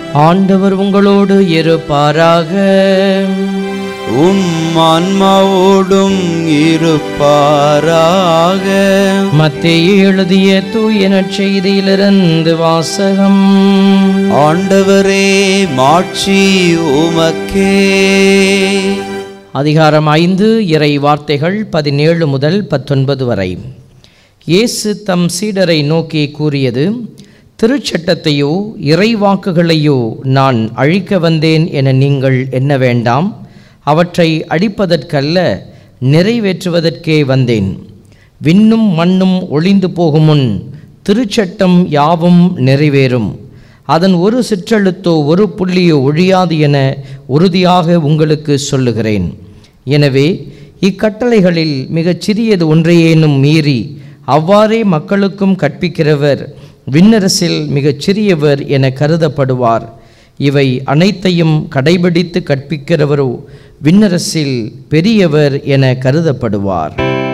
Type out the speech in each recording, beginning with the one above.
ஆண்டவர் உங்களோடு இருப்பாராக உம் ஆன்மாவோடும் இருப்பாராக மத்தேயு எழுதிய தூய நற்செய்தியிலிருந்து வாசகம் ஆண்டவரே மாட்சி உமக்கே அதிகாரம் ஐந்து இறை வார்த்தைகள் பதினேழு முதல் பத்தொன்பது வரை இயேசு தம் சீடரை நோக்கி கூறியது திருச்சட்டத்தையோ இறைவாக்குகளையோ நான் அழிக்க வந்தேன் என நீங்கள் எண்ண வேண்டாம் அவற்றை அடிப்பதற்கல்ல நிறைவேற்றுவதற்கே வந்தேன் விண்ணும் மண்ணும் ஒளிந்து போகும் முன் திருச்சட்டம் யாவும் நிறைவேறும் அதன் ஒரு சிற்றெழுத்தோ ஒரு புள்ளியோ ஒழியாது என உறுதியாக உங்களுக்கு சொல்லுகிறேன் எனவே இக்கட்டளைகளில் மிகச் சிறியது ஒன்றையேனும் மீறி அவ்வாறே மக்களுக்கும் கற்பிக்கிறவர் விண்ணரசில் மிகச் சிறியவர் என கருதப்படுவார் இவை அனைத்தையும் கடைபிடித்து கற்பிக்கிறவரோ விண்ணரசில் பெரியவர் என கருதப்படுவார்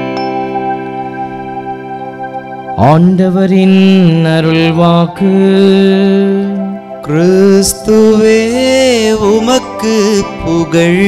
ஆண்டவரின் அருள்வாக்கு கிறிஸ்துவே உமக்கு புகழ்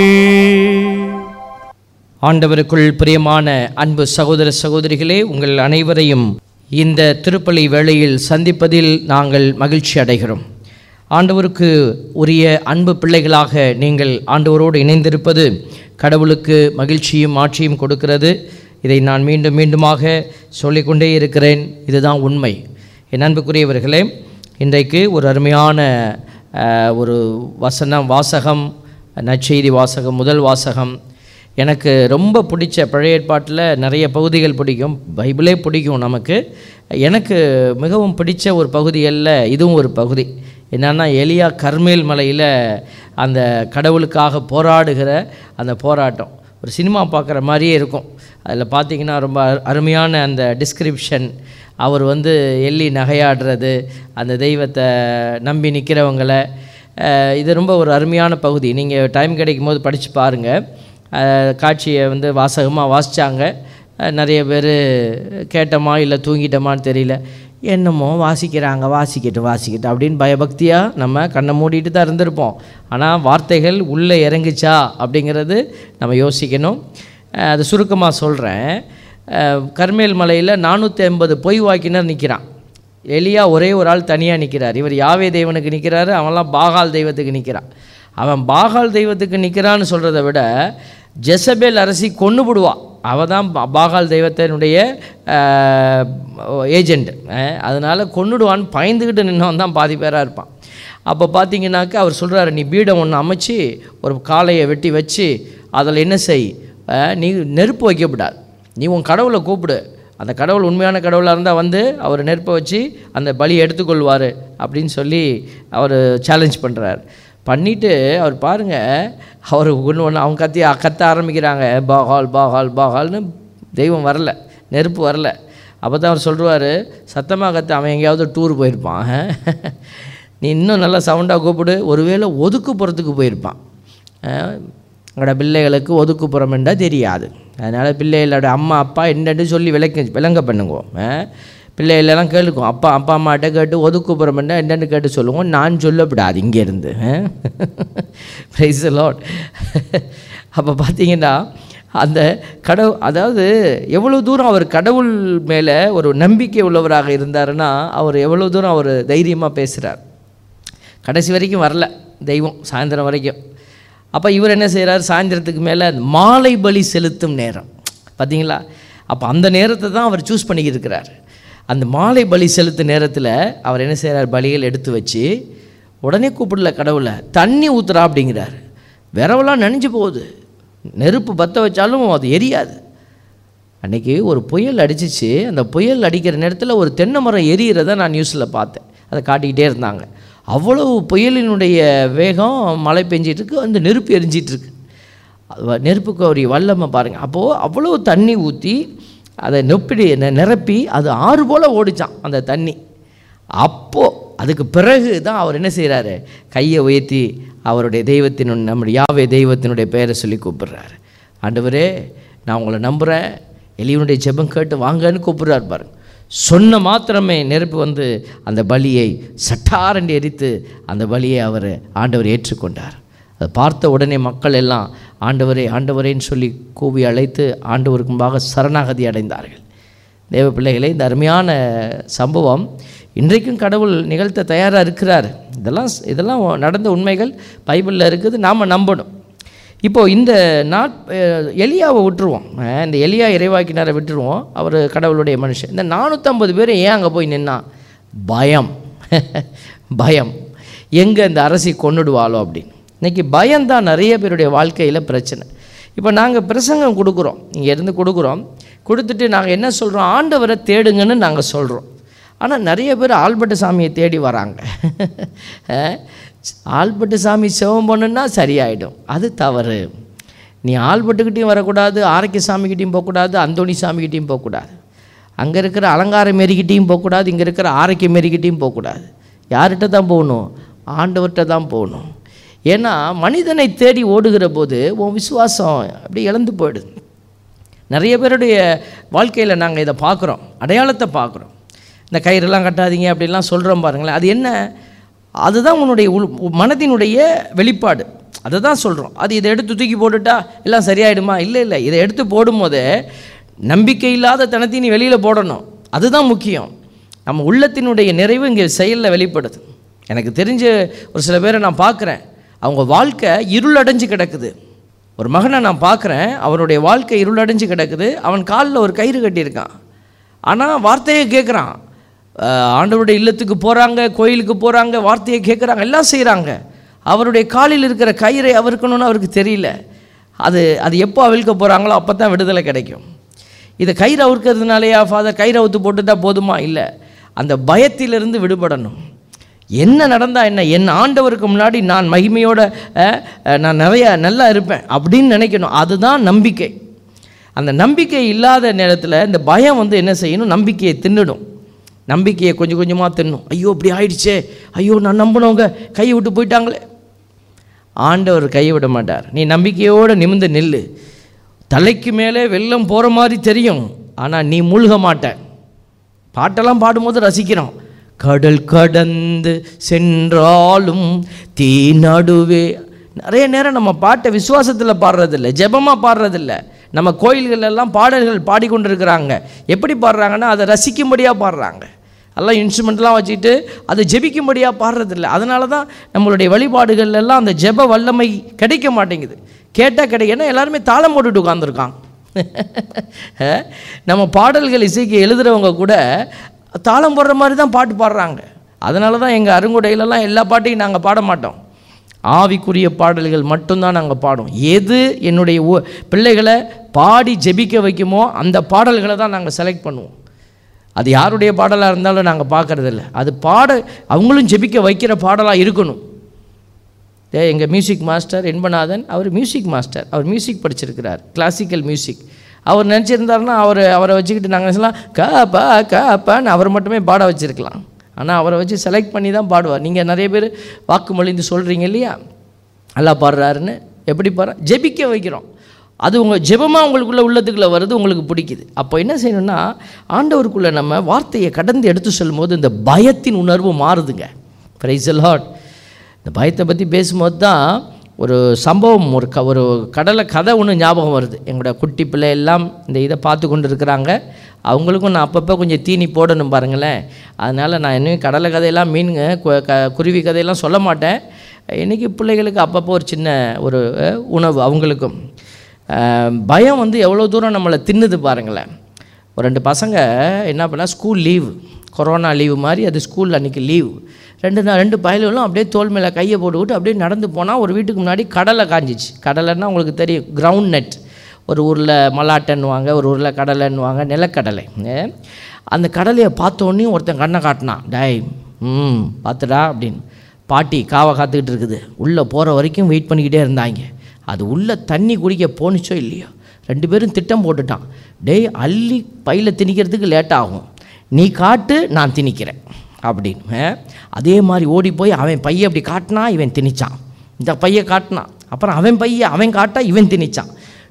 ஆண்டவருக்குள் பிரியமான அன்பு சகோதர சகோதரிகளே உங்கள் அனைவரையும் இந்த திருப்பலி வேளையில் சந்திப்பதில் நாங்கள் மகிழ்ச்சி அடைகிறோம் ஆண்டவருக்கு உரிய அன்பு பிள்ளைகளாக நீங்கள் ஆண்டவரோடு இணைந்திருப்பது கடவுளுக்கு மகிழ்ச்சியும் ஆட்சியும் கொடுக்கிறது இதை நான் மீண்டும் மீண்டுமாக சொல்லிக்கொண்டே இருக்கிறேன் இதுதான் உண்மை என் அன்புக்குரியவர்களே இன்றைக்கு ஒரு அருமையான அஹ், ஒரு வசனம் வாசகம் நற்செய்தி வாசகம் முதல் வாசகம் எனக்கு ரொம்ப பிடிச்ச பழைய ஏற்பாட்டில் நிறைய பகுதிகள் பிடிக்கும் பைபிளே பிடிக்கும் நமக்கு எனக்கு மிகவும் பிடிச்ச ஒரு பகுதிகளில் இதுவும் ஒரு பகுதி என்னன்னா எலியா கர்மேல் மலையில் அந்த கடவுளுக்காக போராடுகிற அந்த போராட்டம் ஒரு சினிமா பார்க்குற மாதிரியே இருக்கும் அதில் பார்த்தீங்கன்னா ரொம்ப அரு- அருமையான அந்த டிஸ்கிரிப்ஷன் அவர் வந்து எள்ளி நகையாடுறது அந்த தெய்வத்தை நம்பி நிற்கிறவங்களை இது ரொம்ப ஒரு அருமையான பகுதி நீங்கள் டைம் கிடைக்கும் போது படித்து பாருங்கள் காட்சியை வந்து வாசகமாக வாசித்தாங்க நிறைய பேர் கேட்டோமா இல்லை தூங்கிட்டோமான்னு தெரியல என்னமோ வாசிக்கிறாங்க வாசிக்கட்டும் வாசிக்கட்டும் அப்படின்னு பயபக்தியாக நம்ம கண்ணை மூடிட்டு தான் இருந்திருப்போம் ஆனால் வார்த்தைகள் உள்ளே இறங்குச்சா அப்படிங்கிறது நம்ம யோசிக்கணும் அஹ் அது சுருக்கமாக சொல்கிறேன் கர்மேல் மலையில் நானூற்றி ஐம்பது பொய் வாக்கினர் நிற்கிறான் எலியா ஒரே ஒரு ஆள் தனியாக நிற்கிறார் இவர் யாவே தெய்வனுக்கு நிற்கிறாரு அவன்லாம் பாகால் தெய்வத்துக்கு நிற்கிறான் அவன் பாகால் தெய்வத்துக்கு நிற்கிறான்னு சொல்கிறத விட ஜெசபேல் அரசி கொன்று விடுவா அவள் தான் பா- பாகால் தெய்வத்தினுடைய ஏஜெண்ட் அதனால் கொன்னுடுவான்னு பயந்துக்கிட்டு நின்னவன் தான் பாதி பேராக இருப்பான் அப்போ பார்த்தீங்கன்னாக்கா அவர் சொல்கிறாரு நீ பீடம் ஒன்று அமைச்சு ஒரு காளையை வெட்டி வச்சு அதில் என்ன செய் அஹ், நீ நெருப்பு வைக்கப்படாது நீ உன் கடவுளை கூப்பிடு அந்த கடவுள் உண்மையான கடவுளாக இருந்தால் வந்து அவர் நெருப்பை வச்சு அந்த பலி எடுத்துக்கொள்வார் அப்படின்னு சொல்லி அவர் சேலஞ்ச் பண்ணுறார் பண்ணிவிட்டு அவர் பாருங்கள் அவர் ஒன்று ஒன்று அவங்க கத்தி கத்த ஆரம்பிக்கிறாங்க பாகால் பாகால் பாகால்னு தெய்வம் வரல நெருப்பு வரல அப்போ தான் அவர் சொல்லுவார் சத்தமாக கத்து அவன் எங்கேயாவது டூர் போயிருப்பான் நீ இன்னும் நல்லா சவுண்டாக கூப்பிடு ஒருவேளை ஒதுக்குப்புறத்துக்கு போயிருப்பான் அஹ், உங்களோட பிள்ளைகளுக்கு ஒதுக்குப்புறம் என்றால் தெரியாது அதனால் பிள்ளைகளோட அம்மா அப்பா என்னன்னு சொல்லி விளக்க விளங்க பண்ணுங்க அஹ், பிள்ளைகளெல்லாம் கேளுக்கும் அப்பா அப்பா அம்மாட்ட கேட்டு ஒதுக்குப்புறம் என்றால் என்னென்னு கேட்டு சொல்லுவோம் நான் சொல்லப்படாது இங்கேருந்து ப்ரைஸ் லாட் அப்போ பார்த்தீங்கன்னா அந்த கடவுள் அதாவது எவ்வளோ தூரம் அவர் கடவுள் மேலே ஒரு நம்பிக்கை உள்ளவராக இருந்தாருன்னா அவர் எவ்வளோ தூரம் அவர் தைரியமாக பேசுகிறார் கடைசி வரைக்கும் வரல தெய்வம் சாயந்தரம் வரைக்கும் அப்போ இவர் என்ன செய்கிறார் சாயந்தரத்துக்கு மேலே மாலை பலி செலுத்தும் நேரம் பார்த்தீங்களா அப்போ அந்த நேரத்தை தான் அவர் சூஸ் பண்ணிக்கிட்டு இருக்கிறார் அந்த மாலை பலி செலுத்தும் நேரத்தில் அவர் என்ன செய்கிறார் பலிகள் எடுத்து வச்சு உடனே கூப்பிடல கடவுளை தண்ணி ஊத்துறா அப்படிங்கிறார் விரவெல்லாம் நனைஞ்சு போகுது நெருப்பு பற்ற வச்சாலும் அது எரியாது அன்னைக்கு ஒரு புயல் அடிச்சிச்சு அந்த புயல் அடிக்கிற நேரத்தில் ஒரு தென்னை மரம் எரியிறத நான் நியூஸில் பார்த்தேன் அதை காட்டிக்கிட்டே இருந்தாங்க அவ்வளவு புயலினுடைய வேகம் மழை பெஞ்சிட்டு இருக்கு அந்த நெருப்பு எரிஞ்சிட்டு இருக்கு அது வ- நெருப்புக்கு ஒரு வல்லமை பாருங்கள் அப்போது அவ்வளோ தண்ணி ஊற்றி அதை நெப்பிடி நெ- நிரப்பி அது ஆறு போல் ஓடிச்சான் அந்த தண்ணி அப்போது அதுக்கு பிறகு தான் அவர் என்ன செய்கிறாரு கையை உயர்த்தி அவருடைய தெய்வத்தின் நம்முடைய யாவே தெய்வத்தினுடைய பெயரை சொல்லி கூப்பிடுறாரு ஆண்டவரே நான் உங்களை நம்புகிறேன் எலியனுடைய ஜெபம் கேட்டு வாங்கன்னு கூப்பிடுறாரு பாருங்க சொன்ன மாத்திரமே நெருப்பு வந்து அந்த பலியை சட்டாரண்டு எரித்து அந்த பலியை அவர் ஆண்டவர் ஏற்றுக்கொண்டார் அதை பார்த்த உடனே மக்கள் எல்லாம் ஆண்டவரே ஆண்டவரேன்னு சொல்லி கூவி அழைத்து ஆண்டவருக்கு முன்பாக சரணாகதி அடைந்தார்கள் தேவ பிள்ளைகளே இந்த அருமையான சம்பவம் இன்றைக்கும் கடவுள் நிகழ்த்த தயாராக இருக்கிறார் இதெல்லாம் இதெல்லாம் நடந்த உண்மைகள் பைபிளில் இருக்குது நாம் நம்பணும் இப்போது இந்த நாட் அஹ், எலியாவை விட்டுருவோம் அஹ், இந்த எலியா இறைவாக்கினாரை விட்டுருவோம் அவர் கடவுளுடைய மனுஷன் இந்த நானூற்றம்பது பேர் ஏன் அங்கே போய் நின்னா பயம் பயம் எங்கே இந்த அரசி கொன்னுடுவாளோ அப்படின்னு இன்றைக்கி பயம்தான் நிறைய பேருடைய வாழ்க்கையில் பிரச்சனை இப்போ நாங்கள் பிரசங்கம் கொடுக்குறோம் இங்கே இருந்து கொடுக்குறோம் கொடுத்துட்டு நாங்கள் என்ன சொல்கிறோம் ஆண்டவரை தேடுங்கன்னு நாங்கள் சொல்கிறோம் ஆனால் நிறைய பேர் ஆல்பர்ட் சாமியை தேடி வராங்க அஹ், ஆல்பர்ட் சாமி சிவம் பண்ணுன்னா சரியாயிடும் அது தவறு நீ ஆல்பர்ட்டுக்கிட்டையும் வரக்கூடாது ஆரோக்கிய சாமிக்கிட்டையும் போகக்கூடாது அந்தோணி சாமிக்கிட்டையும் போகக்கூடாது அங்கே இருக்கிற அலங்கார மாரிக்கிட்டையும் போகக்கூடாது இங்கே இருக்கிற ஆரோக்கிய மாரிக்கிட்டையும் போகக்கூடாது யார்கிட்ட தான் போகணும் ஆண்டவர்கிட்ட தான் போகணும் ஏன்னா மனிதனை தேடி ஓடுகிற போது உன் விசுவாசம் அப்படியே இழந்து போயிடுது நிறைய பேருடைய வாழ்க்கையில் நாங்கள் இதை பார்க்குறோம் அடையாளத்தை பார்க்குறோம் இந்த கயிறெல்லாம் கட்டாதீங்க அப்படிலாம் சொல்கிறோம் பாருங்களேன் அது என்ன அதுதான் உன்னுடைய உள் மனதினுடைய வெளிப்பாடு அதை தான் சொல்கிறோம் அது இதை எடுத்து தூக்கி போட்டுட்டா எல்லாம் சரியாயிடுமா இல்லை இல்லை இதை எடுத்து போடும்போதே நம்பிக்கை இல்லாத தனத்தை நீ வெளியில் போடணும் அதுதான் முக்கியம் நம்ம உள்ளத்தினுடைய நிறைவு இங்கே செயலில் வெளிப்படுது எனக்கு தெரிஞ்ச ஒரு சில பேரை நான் பார்க்குறேன் அவங்க வாழ்க்கை இருளடைஞ்சு கிடக்குது ஒரு மகனை நான் பார்க்குறேன் அவருடைய வாழ்க்கை இருளடைஞ்சு கிடக்குது அவன் காலில் ஒரு கயிறு கட்டியிருக்கான் ஆனால் வார்த்தையை கேட்குறான் ஆண்டவருடைய இல்லத்துக்கு போகிறாங்க கோயிலுக்கு போகிறாங்க வார்த்தையை கேட்குறாங்க எல்லாம் செய்கிறாங்க அவருடைய காலில் இருக்கிற கயிறை அவிழ்க்கணும்னு அவருக்கு தெரியல அது அது எப்போ அவிழ்க்க போகிறாங்களோ அப்போ தான் விடுதலை கிடைக்கும் இதை கயிறு அவிழ்க்கிறதுனாலயா ஃபாதர் கயிறு அவுத்து போட்டுட்டா போதுமா இல்லை அந்த பயத்திலிருந்து விடுபடணும் என்ன நடந்தா என்ன என் ஆண்டவருக்கு முன்னாடி நான் மகிமையோட அஹ், அஹ், நான் நிறைய நல்லா இருப்பேன் அப்படின்னு நினைக்கணும் அதுதான் நம்பிக்கை அந்த நம்பிக்கை இல்லாத நேரத்தில் இந்த பயம் வந்து என்ன செய்யணும் நம்பிக்கையை தின்னுடும் நம்பிக்கையை கொஞ்சம் கொஞ்சமாக தின்னும் ஐயோ இப்படி ஆயிடுச்சே ஐயோ நான் நம்பினவங்க கையை விட்டு போயிட்டாங்களே ஆண்டவர் கையை விட மாட்டார் நீ நம்பிக்கையோடு நிமிர்ந்து நில்லு தலைக்கு மேலே வெள்ளம் போகிற மாதிரி தெரியும் ஆனால் நீ மூழ்க மாட்ட பாட்டெல்லாம் பாடும்போது ரசிக்கிறோம் கடல் கடந்து சென்றாலும் தீ நடுவே நிறைய நேரம் நம்ம பாட்டை விசுவாசத்தில் பாடுறதில்ல ஜெபமாக பாடுறதில்ல நம்ம கோயில்கள் எல்லாம் பாடல்கள் பாடிக்கொண்டிருக்கிறாங்க எப்படி பாடுறாங்கன்னா அதை ரசிக்கும்படியாக பாடுறாங்க எல்லாம் இன்ஸ்ட்ருமெண்ட்லாம் வச்சுக்கிட்டு அதை ஜெபிக்கும்படியாக பாடுறதில்ல அதனால தான் நம்மளுடைய வழிபாடுகள் எல்லாம் அந்த ஜெப வல்லமை கிடைக்க மாட்டேங்குது கேட்டால் கிடைக்கும் ஏன்னா எல்லாருமே தாளம் போட்டுட்டு உட்காந்துருக்கான் நம்ம பாடல்கள் இசைக்கு எழுதுகிறவங்க கூட தாளம் போடுற மாதிரி தான் பாட்டு பாடுறாங்க அதனால தான் எங்கள் அருங்குடையிலலாம் எல்லா பாட்டையும் நாங்கள் பாட மாட்டோம் ஆவிக்குரிய பாடல்கள் மட்டும்தான் நாங்கள் பாடுவோம் எது என்னுடைய ஊ- பிள்ளைகளை பாடி ஜெபிக்க வைக்குமோ அந்த பாடல்களை தான் நாங்கள் செலக்ட் பண்ணுவோம் அது யாருடைய பாடலாக இருந்தாலும் நாங்கள் பார்க்கறதில்ல அது பாட அவங்களும் ஜெபிக்க வைக்கிற பாடலாக இருக்கணும் ஏ எங்கள் மியூசிக் மாஸ்டர் என்பநாதன் அவர் மியூசிக் மாஸ்டர் அவர் மியூசிக் படிச்சிருக்கிறார் கிளாசிக்கல் மியூசிக் அவர் நினச்சிருந்தாருன்னா அவர் அவரை வச்சுக்கிட்டு நாங்கள் சொல்லலாம் கா பா கா பான்னு அவர் மட்டுமே பாட வச்சிருக்கலாம் ஆனால் அவரை வச்சு செலக்ட் பண்ணி தான் பாடுவார் நீங்கள் நிறைய பேர் வாக்கு மொழிந்து சொல்கிறீங்க இல்லையா நல்லா பாடுறாருன்னு எப்படி பாடுற ஜெபிக்க வைக்கிறோம் அது உங்கள் ஜெபமாக உங்களுக்குள்ள உள்ளத்துக்குள்ளே வருது உங்களுக்கு பிடிக்குது அப்போ என்ன செய்யணும்னா ஆண்டவருக்குள்ளே நம்ம வார்த்தையை கடந்து எடுத்து சொல்லும்போது இந்த பயத்தின் உணர்வு மாறுதுங்க பிரைஸ் லாட் இந்த பயத்தை பற்றி பேசும்போது தான் ஒரு சம்பவம் ஒரு க ஒரு கடலை கதை ஒன்று ஞாபகம் வருது எங்களோட குட்டி பிள்ளை எல்லாம் இந்த இதை பார்த்து கொண்டு இருக்கிறாங்க அவங்களுக்கும் நான் அப்பப்போ கொஞ்சம் தீனி போடணும் பாருங்களேன் அதனால் நான் இன்னும் கடலை கதையெல்லாம் மீனுங்க கு- க குருவி கதையெல்லாம் சொல்ல மாட்டேன் இன்றைக்கி பிள்ளைகளுக்கு அப்பப்போ ஒரு சின்ன ஒரு அஹ், உணவு அவங்களுக்கும் அஹ், பயம் வந்து எவ்வளோ தூரம் நம்மளை தின்னுது பாருங்களேன் ஒரு ரெண்டு பசங்க என்ன பண்ணா ஸ்கூல் லீவு கொரோனா லீவு மாதிரி அது ஸ்கூல் அன்றைக்கி லீவு ரெண்டு நாள் ரெண்டு பயலுகளும் அப்படியே தோல் மேலே கையை போட்டுக்கிட்டு அப்படியே நடந்து போனால் ஒரு வீட்டுக்கு முன்னாடி கடலை காஞ்சிச்சு கடலைன்னா உங்களுக்கு தெரியும் கிரவுண்ட் நட் ஒரு ஊரில் மல்லாட்டன்னுவாங்க ஒரு ஊரில் கடலைன்னுவாங்க நிலக்கடலை ஏ, அந்த கடலையை பார்த்த உடனே ஒருத்தன் கண்ணை காட்டினான் டேய் ம் பார்த்துடா அப்படின்னு பாட்டி காவை காத்துக்கிட்டு இருக்குது உள்ளே போகிற வரைக்கும் வெயிட் பண்ணிக்கிட்டே இருந்தாங்க அது உள்ளே தண்ணி குடிக்க போணுச்சோ இல்லையோ ரெண்டு பேரும் திட்டம் போட்டுட்டான் டேய் அள்ளி பையில் திணிக்கிறதுக்கு லேட் ஆகும் நீ காட்டு நான் திணிக்கிறேன் அப்படின்னு ஆ? அதே மாதிரி ஓடி போய் அவன் பையை அப்படி காட்டினா இவன் திணிச்சான் இந்த பையை காட்டினான் அப்புறம் அவன் பையை அவன் காட்டா இவன் திணிச்சான்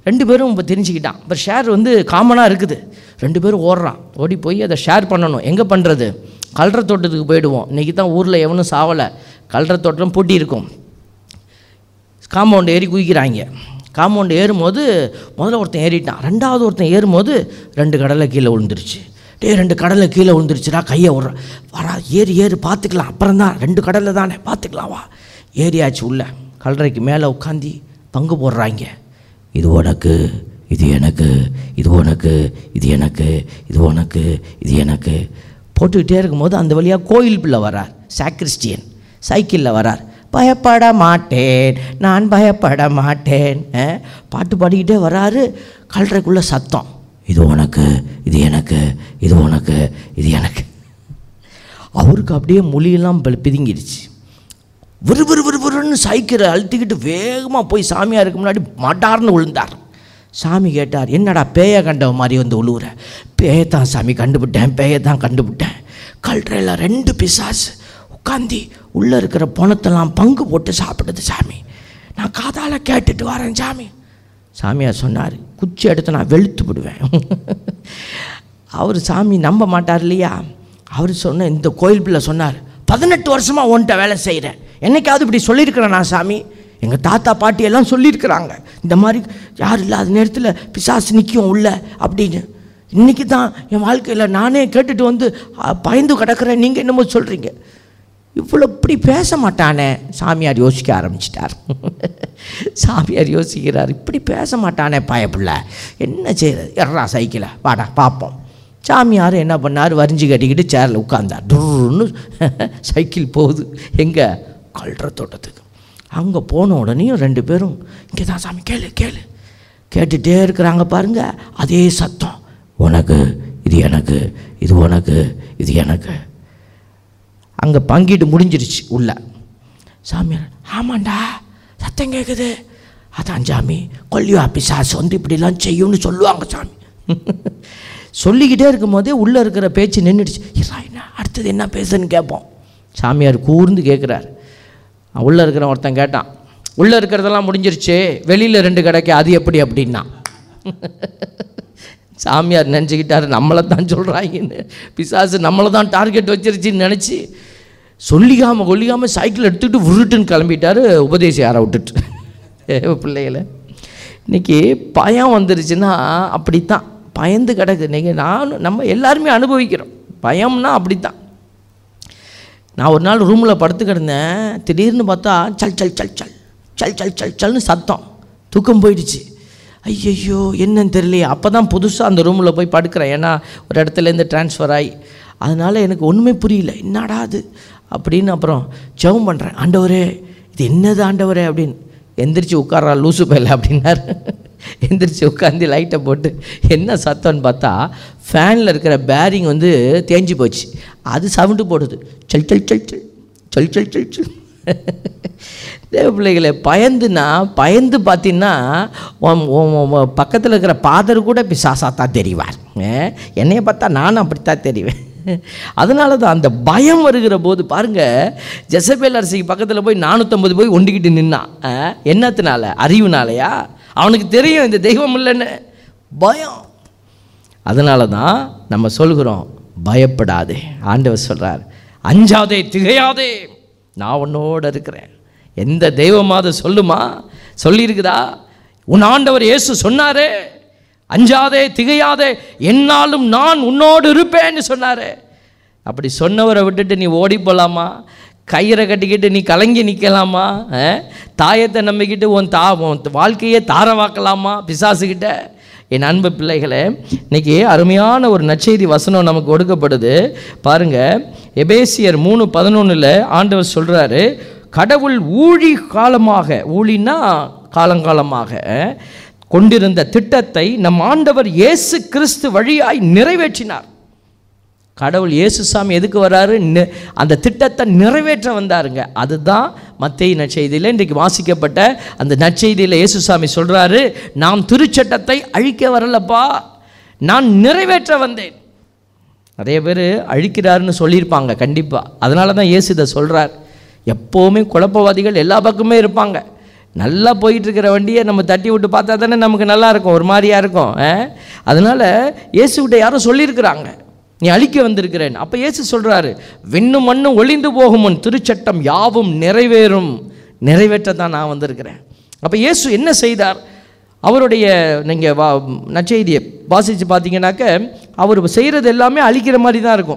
ரெண்டு பேரும் இப்போ தெரிஞ்சுக்கிட்டான் இப்போ ஷேர் வந்து காமனாக இருக்குது ரெண்டு பேரும் ஓடுறான் ஓடி போய் அதை ஷேர் பண்ணணும் எங்கே பண்ணுறது கல்ற தோட்டத்துக்கு போயிடுவோம் இன்றைக்கி தான் ஊரில் எவனும் சாவலை கல்ற தோட்டம் பூட்டி இருக்கும் காம்பவுண்ட் ஏறி குதிக்கிறாங்க காம்பவுண்ட் ஏறும்போது முதல்ல ஒருத்தன் ஏறிட்டான் ரெண்டாவது ஒருத்தன் ஏறும்போது ரெண்டு கடலை கீழே விழுந்துருச்சு டேய் ரெண்டு கடலை கீழே விழுந்துருச்சுடா கையை விட்ற வரா ஏறு ஏறு பார்த்துக்கலாம் அப்புறம் தான் ரெண்டு கடலில் தானே பார்த்துக்கலாம் வா ஏறியாச்சு உள்ள கல்லறைக்கு மேலே உட்காந்தி பங்கு போடுறாங்க இது உனக்கு இது எனக்கு இது உனக்கு இது எனக்கு இது உனக்கு இது எனக்கு போட்டுக்கிட்டே இருக்கும்போது அந்த வழியாக கோயில் பிள்ளை வரார் சாக்ரிஸ்டியன் சைக்கிளில் வரார் பயப்பட மாட்டேன் நான் பயப்பட மாட்டேன் அஹ், பாட்டு பாடிக்கிட்டே வராரு கல்றைக்குள்ள சத்தம் இது உனக்கு இது எனக்கு இது உனக்கு இது எனக்கு அவருக்கு அப்படியே மொழியெல்லாம் பி- பிதுங்கிடுச்சு விறு விறு விறு விறுன்னு சைக்கிளை அழுத்திக்கிட்டு வேகமாக போய் சாமியாருக்கு முன்னாடி மட்டார்னு விழுந்தார் சாமி கேட்டார் என்னடா பேயை கண்ட மாதிரி வந்து உழுவுற பேயை தான் சாமி கண்டுபிட்டேன் பேயை தான் கண்டுபிட்டேன் கல்றையில் ரெண்டு பிசாசு உட்காந்தி உள்ளே இருக்கிற பணத்தெல்லாம் பங்கு போட்டு சாப்பிடுது சாமி நான் காதால் கேட்டுட்டு வரேன் சாமி சாமியார் சொன்னார் குச்சி எடுத்து நான் வெளுத்து விடுவேன் அவர் சாமி நம்ப மாட்டார் இல்லையா அவர் சொன்ன இந்த கோயில் பிள்ளை சொன்னார் பதினெட்டு வருஷமாக உன்கிட்ட வேலை செய்கிறேன் என்னைக்காவது இப்படி சொல்லியிருக்கிறேன் நான் சாமி எங்கள் தாத்தா பாட்டி எல்லாம் சொல்லியிருக்கிறாங்க இந்த மாதிரி யார் இல்லாத நேரத்தில் பிசாசு நிற்கும் உள்ள அப்படின்னு இன்றைக்கி தான் என் வாழ்க்கையில் நானே கேட்டுட்டு வந்து அ, பயந்து கிடக்கிறேன் நீங்கள் என்னமோ சொல்கிறீங்க இவ்வளோ இப்படி பேச மாட்டானே சாமியார் யோசிக்க ஆரம்பிச்சிட்டார் சாமியார் யோசிக்கிறார் இப்படி பேச மாட்டானே பயப்புள்ள என்ன செய்யறது எறா சைக்கிளை வாடா பார்ப்போம் சாமியார் என்ன பண்ணார் வரிஞ்சு கட்டிக்கிட்டு சேரில் உட்கார்ந்தார் டுர்னு சைக்கிள் போகுது எங்கே கல்ற தோட்டத்துக்கு அங்கே போன உடனேயும் ரெண்டு பேரும் இங்கே தான் சாமி கேளு கேளு கேட்டுகிட்டே இருக்கிறாங்க பாருங்க அதே சத்தம் உனக்கு இது எனக்கு இது உனக்கு இது எனக்கு அங்கே பங்கிட்டு முடிஞ்சிருச்சு உள்ள சாமியார் ஆமாண்டா சத்தம் கேட்குது அதான் சாமி கொல்லிவா பிசாசு வந்து இப்படிலாம் செய்யும்னு சொல்லுவாங்க சாமி சொல்லிக்கிட்டே இருக்கும்போதே உள்ளே இருக்கிற பேச்சு நின்றுடுச்சு இதா என்ன அடுத்தது என்ன பேசுன்னு கேட்போம் சாமியார் கூர்ந்து கேட்குறாரு உள்ளே இருக்கிற ஒருத்தன் கேட்டான் உள்ளே இருக்கிறதெல்லாம் முடிஞ்சிருச்சு வெளியில் ரெண்டு கிடைக்க அது எப்படி அப்படின்னா சாமியார் நினச்சிக்கிட்டாரு நம்மளை தான் சொல்கிறாங்கன்னு பிசாசு நம்மளை தான் டார்கெட் வச்சிருச்சுன்னு நினச்சி சொல்லிக்காமல் கொல்லிக்காமல் சைக்கிள் எடுத்துக்கிட்டு உருட்டுன்னு கிளம்பிட்டாரு உபதேசி யாரை விட்டுட்டு ஏ பிள்ளைகளை இன்னைக்கு பயம் வந்துருச்சுன்னா அப்படித்தான் பயந்து கிடக்கு இன்றைக்கி நானும் நம்ம எல்லாருமே அனுபவிக்கிறோம் பயம்னா அப்படித்தான் நான் ஒரு நாள் ரூமில் படுத்து கிடந்தேன் திடீர்னு பார்த்தா சல் சல் சல் சல் சல் சல் சல் சல்னு சத்தம் தூக்கம் போயிடுச்சு ஐயையோ என்னன்னு தெரியலையே அப்போ தான் புதுசாக அந்த ரூமில் போய் படுக்கிறேன் ஏன்னா ஒரு இடத்துலேருந்து ட்ரான்ஸ்ஃபர் ஆகி அதனால் எனக்கு ஒன்றுமே புரியல என்னடா அது அப்படின்னு அப்புறம் ஜெபம் பண்ணுறேன் ஆண்டவரே இது என்னது ஆண்டவரே அப்படின்னு எந்திரிச்சு உட்கார்றா லூசு பையல அப்படின்னாரு எந்திரிச்சு உட்காந்து லைட்டை போட்டு என்ன சத்தம்னு பார்த்தா ஃபேனில் இருக்கிற பேரிங் வந்து தேஞ்சு போச்சு அது சவுண்டு போடுது சல் சல் சல் சல் சல் சல் சல் சல் தேவ பிள்ளைகளை பயந்துனா பயந்து பார்த்தீங்கன்னா பக்கத்தில் இருக்கிற பாதர் கூட பிசாசா தான் தெரிவார் ஏன்? என்னைய பார்த்தா நானும் அப்படித்தான் தெரிவேன் அதனால தான் அந்த பயம் வருகிற போது பாருங்க ஜெசபேல் அரசிக்கு பக்கத்தில் போய் நானூற்றம்பது போய் ஒண்டிக்கிட்டு நின்னான் ஆ? என்னத்தினால அறிவுனாலயா அவனுக்கு தெரியும் இந்த தெய்வம் இல்லைன்னு பயம் அதனால தான் நம்ம சொல்கிறோம் பயப்படாதே ஆண்டவர் சொல்கிறார் அஞ்சாதே திகையாதே நான் உன்னோட இருக்கிறேன் எந்த தெய்வமாவது சொல்லுமா சொல்லியிருக்குதா உன் ஆண்டவர் இயேசு சொன்னாரே அஞ்சாதே திகையாதே என்னாலும் நான் உன்னோடு இருப்பேன்னு சொன்னாரே அப்படி சொன்னவரை விட்டுட்டு நீ ஓடி போகலாமா கயிறை கட்டிக்கிட்டு நீ கலங்கி நிற்கலாமா அஹ்? தாயத்தை நம்பிக்கிட்டு உன் தா உன் வாழ்க்கையே தாரவாக்கலாமா பிசாசுக்கிட்ட என் அன்பு பிள்ளைகளே இன்னைக்கு அருமையான ஒரு நற்செய்தி வசனம் நமக்கு கொடுக்கப்படுது பாருங்க எபேசியர் மூணு பதினொன்றில் ஆண்டவர் சொல்கிறாரு கடவுள் ஊழி காலமாக ஊழினா காலங்காலமாக கொண்டிருந்த திட்டத்தை நம் ஆண்டவர் இயேசு கிறிஸ்து வழியாய் நிறைவேற்றினார் கடவுள் இயேசுசாமி எதுக்கு வராரு நி- அந்த திட்டத்தை நிறைவேற்ற வந்தாருங்க அதுதான் மத்திய நற்செய்தியில் இன்றைக்கு வாசிக்கப்பட்ட அந்த நற்செய்தியில் இயேசுசாமி சொல்கிறாரு நாம் திருச்சட்டத்தை அழிக்க வரலப்பா நான் நிறைவேற்ற வந்தேன் நிறைய பேர் அழிக்கிறாருன்னு சொல்லியிருப்பாங்க கண்டிப்பாக அதனால தான் இயேசு இதை சொல்கிறார் எப்போவுமே குழப்பவாதிகள் எல்லா பக்கமே இருப்பாங்க நல்லா போயிட்டு இருக்கிற வண்டியை நம்ம தட்டி விட்டு பார்த்தா தானே நமக்கு நல்லா இருக்கும் ஒரு மாதிரியா இருக்கும் ஆ? அதனால இயேசுகிட்ட யாரோ சொல்லியிருக்கிறாங்க நீ அழிக்க வந்திருக்கிறேன் அப்போ இயேசு சொல்றாரு விண்ணும் மண்ணும் ஒளிந்து போகும் உன் திருச்சட்டம் யாவும் நிறைவேறும் நிறைவேற்றத்தான் நான் வந்திருக்கிறேன் அப்போ இயேசு என்ன செய்தார் அவருடைய நீங்கள் வா நற்செய்தியை வாசித்து பார்த்தீங்கன்னாக்க அவர் செய்கிறது எல்லாமே அழிக்கிற மாதிரி தான் இருக்கும்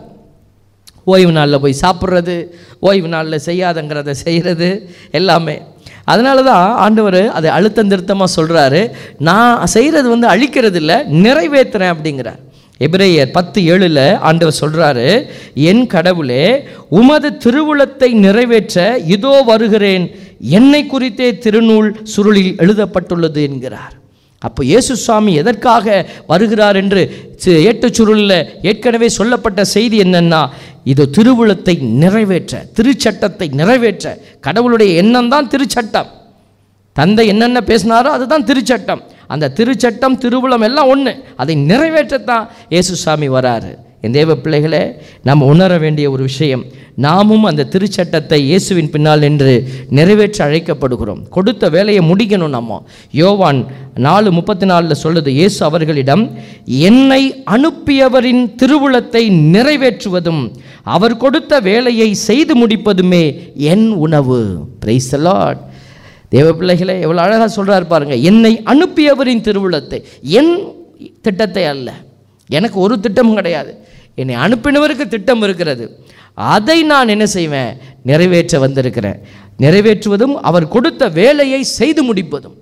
ஓய்வு நாளில் போய் சாப்பிட்றது ஓய்வு நாளில் செய்யாதங்கிறத செய்கிறது எல்லாமே அதனால தான் ஆண்டவர் அதை அழுத்தம் திருத்தமாக சொல்கிறாரு நான் செய்கிறது வந்து அழிக்கிறது இல்லை நிறைவேற்றுறேன் அப்படிங்கிறார் எபிரேயர் பத்து ஏழில் ஆண்டவர் சொல்கிறாரு என் கடவுளே உமது திருவுளத்தை நிறைவேற்ற இதோ வருகிறேன் என்னை குறித்தே திருநூல் சுருளில் எழுதப்பட்டுள்ளது என்கிறார் அப்போ இயேசு சுவாமி எதற்காக வருகிறார் என்று சி- ஏட்டுச் சுருளில் ஏற்கனவே சொல்லப்பட்ட செய்தி என்னன்னா இது திருவுளத்தை நிறைவேற்ற திருச்சட்டத்தை நிறைவேற்ற கடவுளுடைய எண்ணம் தான் திருச்சட்டம் தந்தை என்னென்ன பேசினாரோ அதுதான் திருச்சட்டம் அந்த திருச்சட்டம் திருவுளம் எல்லாம் ஒன்று அதை நிறைவேற்றத்தான் இயேசு சாமி வராரு என் தேவ பிள்ளைகளே நாம் உணர வேண்டிய ஒரு விஷயம் நாமும் அந்த திருச்சட்டத்தை இயேசுவின் பின்னால் நின்று நிறைவேற்ற அழைக்கப்படுகிறோம் கொடுத்த வேலையை முடிக்கணும் நம்ம யோவான் நாலு முப்பத்தி நாலில் சொல்லுது இயேசு அவர்களிடம் என்னை அனுப்பியவரின் திருவுளத்தை நிறைவேற்றுவதும் அவர் கொடுத்த வேலையை செய்து முடிப்பதுமே என் உணவு பிரைஸ் லார்ட் தேவ பிள்ளைகளே எவ்வளோ அழகாக சொல்கிறார் பாருங்க என்னை அனுப்பியவரின் திருவுளத்தை என் திட்டத்தை அல்ல எனக்கு ஒரு திட்டமும் கிடையாது என்னை அனுப்பினவருக்கு திட்டம் இருக்கிறது அதை நான் என்ன செய்வேன் நிறைவேற்ற வந்திருக்கிறேன் நிறைவேற்றுவதும் அவர் கொடுத்த வேலையை செய்து முடிப்பதும்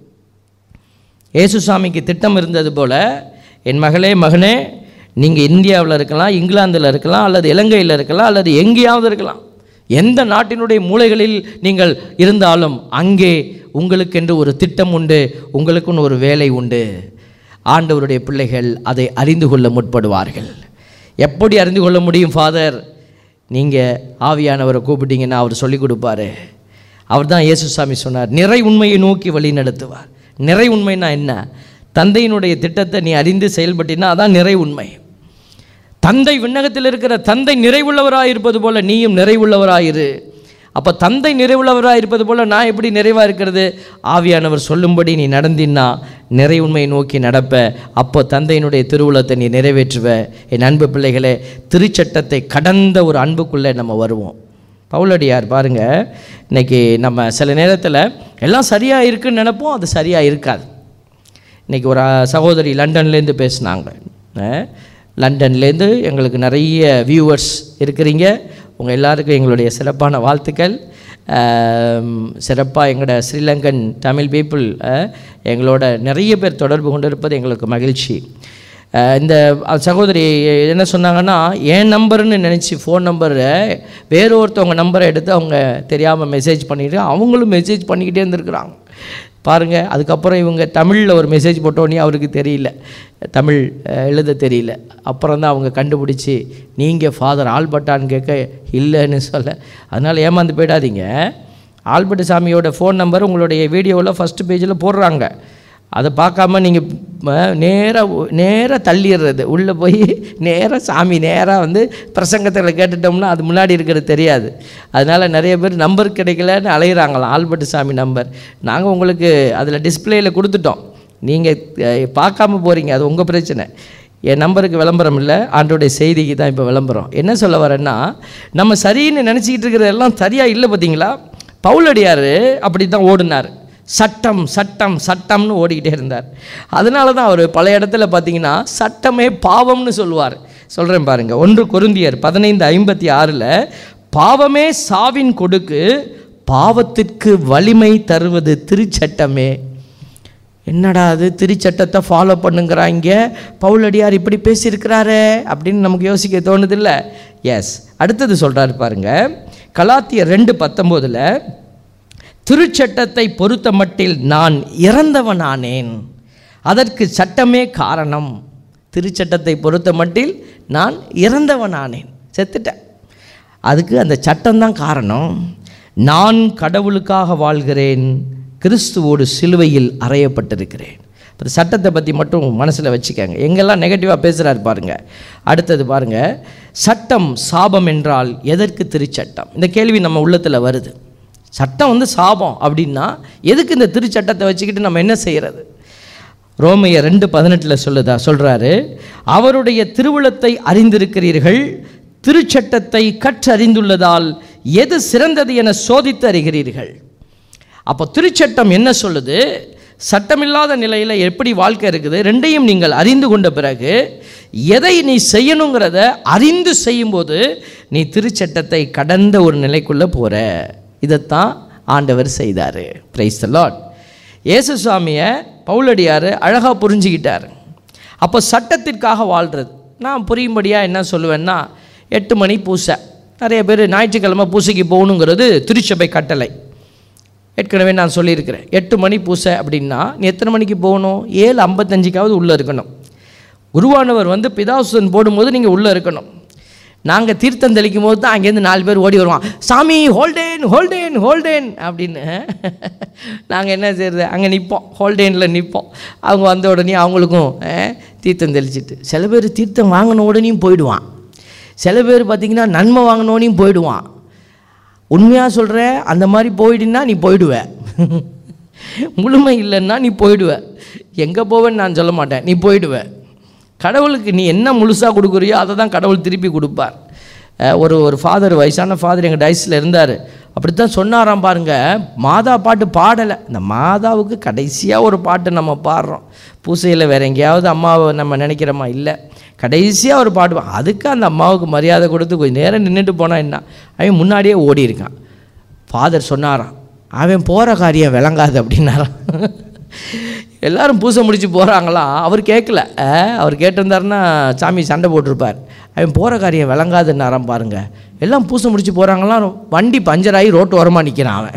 இயேசுசாமிக்கு திட்டம் இருந்தது போல என் மகளே மகனே நீங்கள் இந்தியாவில் இருக்கலாம் இங்கிலாந்தில் இருக்கலாம் அல்லது இலங்கையில் இருக்கலாம் அல்லது எங்கேயாவது இருக்கலாம் எந்த நாட்டினுடைய மூலைகளில் நீங்கள் இருந்தாலும் அங்கே உங்களுக்கென்று ஒரு திட்டம் உண்டு உங்களுக்குன்னு ஒரு வேலை உண்டு ஆண்டவருடைய பிள்ளைகள் அதை அறிந்து கொள்ள முற்படுவார்கள் எப்படி அறிந்து கொள்ள முடியும் ஃபாதர் நீங்கள் ஆவியானவரை கூப்பிட்டீங்கன்னா அவர் சொல்லிக் கொடுப்பாரு அவர் தான் இயேசுசாமி சொன்னார் நிறை உண்மையை நோக்கி வழி நடத்துவார் நிறை உண்மைன்னா என்ன தந்தையினுடைய திட்டத்தை நீ அறிந்து செயல்பட்டினா அதான் நிறை உண்மை தந்தை விண்ணகத்தில் இருக்கிற தந்தை நிறைவுள்ளவராக இருப்பது போல நீயும் நிறைவுள்ளவராயிரு அப்போ தந்தை நிறைவுள்ளவராக இருப்பது போல நான் எப்படி நிறைவாக இருக்கிறது ஆவியானவர் சொல்லும்படி நீ நடந்தின்னா நிறை உண்மையை நோக்கி நடப்ப அப்போ தந்தையினுடைய திருவுளத்தை நீ நிறைவேற்றுவ என் அன்பு பிள்ளைகளே திருச்சட்டத்தை கடந்த ஒரு அன்புக்குள்ளே நம்ம வருவோம் பவுலடியார் பாருங்க இன்னைக்கு நம்ம சில நேரத்தில் எல்லாம் சரியாக இருக்குன்னு நினைப்போம் அது சரியாக இருக்காது இன்றைக்கி ஒரு அஹ், சகோதரி லண்டன்லேருந்து பேசுனாங்க அஹ், லண்டன்லேருந்து எங்களுக்கு நிறைய வியூவர்ஸ் இருக்கிறீங்க உங்கள் எல்லாருக்கும் எங்களுடைய சிறப்பான வாழ்த்துக்கள் சிறப்பாக எங்களோட ஸ்ரீலங்கன் தமிழ் பீப்புள் எங்களோட நிறைய பேர் தொடர்பு கொண்டு இருப்பது எங்களுக்கு மகிழ்ச்சி அஹ், இந்த அஹ், சகோதரி என்ன சொன்னாங்கன்னா என் நம்பர்னு நினச்சி ஃபோன் நம்பரை வேற ஒருத்தவங்க நம்பரை எடுத்து அவங்க தெரியாமல் மெசேஜ் பண்ணிட்டு அவங்களும் மெசேஜ் பண்ணிக்கிட்டே இருந்திருக்கிறாங்க பாருங்கள் அதுக்கப்புறம் இவங்க தமிழில் ஒரு மெசேஜ் போட்டோன்னே அவருக்கு தெரியல தமிழ் அஹ், எழுத தெரியல அப்புறம் தான் அவங்க கண்டுபிடிச்சி நீங்கள் ஃபாதர் ஆல்பர்ட்டான்னு கேட்க இல்லைன்னு சொல்ல அதனால் ஏமாந்து போயிடாதீங்க ஆல்பர்ட் சாமியோட ஃபோன் நம்பர் உங்களுடைய வீடியோவில் ஃபஸ்ட்டு பேஜில் போடுறாங்க அதை பார்க்காம நீங்கள் நேராக நேராக தள்ளிடுறது உள்ளே போய் நேராக சாமி நேராக வந்து பிரசங்கத்தில் கேட்டுட்டோம்னா அது முன்னாடி இருக்கிறது தெரியாது அதனால் நிறைய பேர் நம்பர் கிடைக்கலன்னு அலையிறாங்களாம் ஆல்பர்ட் சாமி நம்பர் நாங்கள் உங்களுக்கு அதில் டிஸ்பிளேயில் கொடுத்துட்டோம் நீங்கள் பார்க்காம போகிறீங்க அது உங்கள் பிரச்சனை என் நம்பருக்கு விளம்பரம் இல்லை ஆண்டோடைய செய்திக்கு தான் இப்போ விளம்பரம் என்ன சொல்ல வரேன்னா நம்ம சரின்னு நினச்சிக்கிட்டு இருக்கிறது எல்லாம் சரியாக இல்லை பார்த்தீங்களா பவுலடியார் அப்படி தான் ஓடினார் சட்டம் சட்டம் சட்டம்னு ஓடிக்கிட்டே இருந்தார் அதனால தான் அவர் பல இடத்துல பார்த்தீங்கன்னா சட்டமே பாவம்னு சொல்லுவார் சொல்கிறேன் பாருங்கள் ஒன்று கொருந்தியர் பதினைந்து ஐம்பத்தி ஆறில் பாவமே சாவின் கொடுக்கு பாவத்திற்கு வலிமை தருவது திருச்சட்டமே என்னடா அது திருச்சட்டத்தை ஃபாலோ பண்ணுங்கிறாங்க பவுலடியார் இப்படி பேசியிருக்கிறாரே அப்படின்னு நமக்கு யோசிக்க தோணுதில்ல எஸ் அடுத்தது சொல்கிறாரு பாருங்க கலாத்தியர் ரெண்டு பத்தொம்போதில் திருச்சட்டத்தை பொறுத்த மட்டில் நான் இறந்தவனானேன் அதற்கு சட்டமே காரணம் திருச்சட்டத்தை பொறுத்த மட்டில் நான் இறந்தவனானேன் செத்துட்டேன் அதுக்கு அந்த சட்டம்தான் காரணம் நான் கடவுளுக்காக வாழ்கிறேன் கிறிஸ்துவோடு சிலுவையில் அறையப்பட்டிருக்கிறேன் இப்போ சட்டத்தை பற்றி மட்டும் மனசில் வச்சுக்கோங்க எங்கெல்லாம் நெகட்டிவாக பேசுகிறாரு பாருங்க அடுத்தது பாருங்க சட்டம் சாபம் என்றால் எதற்கு திருச்சட்டம் இந்த கேள்வி நம்ம உள்ளத்தில் வருது சட்டம் வந்து சாபம் அப்படின்னா எதுக்கு இந்த திருச்சட்டத்தை வச்சுக்கிட்டு நம்ம என்ன செய்கிறது ரோமைய ரெண்டு பதினெட்டில் சொல்லுதா சொல்கிறாரு அவருடைய திருவுளத்தை அறிந்திருக்கிறீர்கள் திருச்சட்டத்தை கற்றறிந்துள்ளதால் எது சிறந்தது என சோதித்து அறிகிறீர்கள் அப்போ திருச்சட்டம் என்ன சொல்லுது சட்டமில்லாத நிலையில் எப்படி வாழ்க்கை இருக்குது ரெண்டையும் நீங்கள் அறிந்து கொண்ட பிறகு எதை நீ செய்யணுங்கிறத அறிந்து செய்யும்போது நீ திருச்சட்டத்தை கடந்த ஒரு நிலைக்குள்ளே போகிற இதைத்தான் ஆண்டவர் செய்தார் பிரைஸ் த லார்ட் இயேசு சுவாமியை பவுலடியார் அழகாக புரிஞ்சுக்கிட்டார் அப்போ சட்டத்திற்காக வாழ்கிறது நான் புரியும்படியாக என்ன சொல்லுவேன்னா எட்டு மணி பூசை நிறைய பேர் ஞாயிற்றுக்கிழமை பூசைக்கு போகணுங்கிறது திருச்சபை கட்டளை ஏற்கனவே நான் சொல்லியிருக்கிறேன் எட்டு மணி பூசை அப்படின்னா நீ எத்தனை மணிக்கு போகணும் ஏழு ஐம்பத்தஞ்சுக்காவது உள்ளே இருக்கணும் குருவானவர் வந்து பிதாசுதன் போடும்போது நீங்கள் உள்ளே இருக்கணும் நாங்கள் தீர்த்தம் தெளிக்கும் போது தான் அங்கேருந்து நாலு பேர் ஓடி வருவான் சாமி ஹோல்டேன் ஹோல்டேன் ஹோல்டேன் அப்படின்னு நாங்கள் என்ன செய்யறது அங்கே நிற்போம் ஹோல்டேனில் நிற்போம் அவங்க வந்த உடனே அவங்களுக்கும் அஹ், தீர்த்தம் தெளிச்சிட்டு சில பேர் தீர்த்தம் வாங்கின உடனேயும் போயிடுவான் சில பேர் பார்த்திங்கன்னா நன்மை வாங்கினோனையும் போயிடுவான் உண்மையாக சொல்கிறேன் அந்த மாதிரி போயிடுன்னா நீ போயிடுவ முழுமை இல்லைன்னா நீ போயிடுவ எங்கே போவேன்னு நான் சொல்ல மாட்டேன் நீ போயிடுவ கடவுளுக்கு நீ என்ன முழுசாக கொடுக்குறியோ அதை தான் கடவுள் திருப்பி கொடுப்பார் அஹ் ஒரு ஒரு ஃபாதர் வயசான ஃபாதர் எங்கள் டைஸில் இருந்தார் அப்படித்தான் சொன்னாராம் பாருங்க மாதா பாட்டு பாடலை இந்த மாதாவுக்கு கடைசியாக ஒரு பாட்டு நம்ம பாடுறோம் பூசையில் வேற எங்கேயாவது அம்மாவை நம்ம நினைக்கிறோமா இல்லை கடைசியாக ஒரு பாடுவான் அதுக்கு அந்த அம்மாவுக்கு மரியாதை கொடுத்து கொஞ்சம் நேரம் நின்றுட்டு போனால் என்ன அவன் முன்னாடியே ஓடி இருக்கான் ஃபாதர் சொன்னாராம் அவன் போகிற காரியம் விளங்காது அப்படின்னாராம் எல்லாரும் பூசை முடிச்சு போகிறாங்களாம் அவர் கேட்கல அஹ், அவர் கேட்டிருந்தாருன்னா சாமி சண்டை போட்டிருப்பார் அவன் போகிற காரியம் விளங்காதுன்னாராம் பாருங்க எல்லாம் பூசை முடிச்சு போகிறாங்களாம் வண்டி பஞ்சர் ஆகி ரோட்டு ஓரமாக நிற்கிறான் அவன்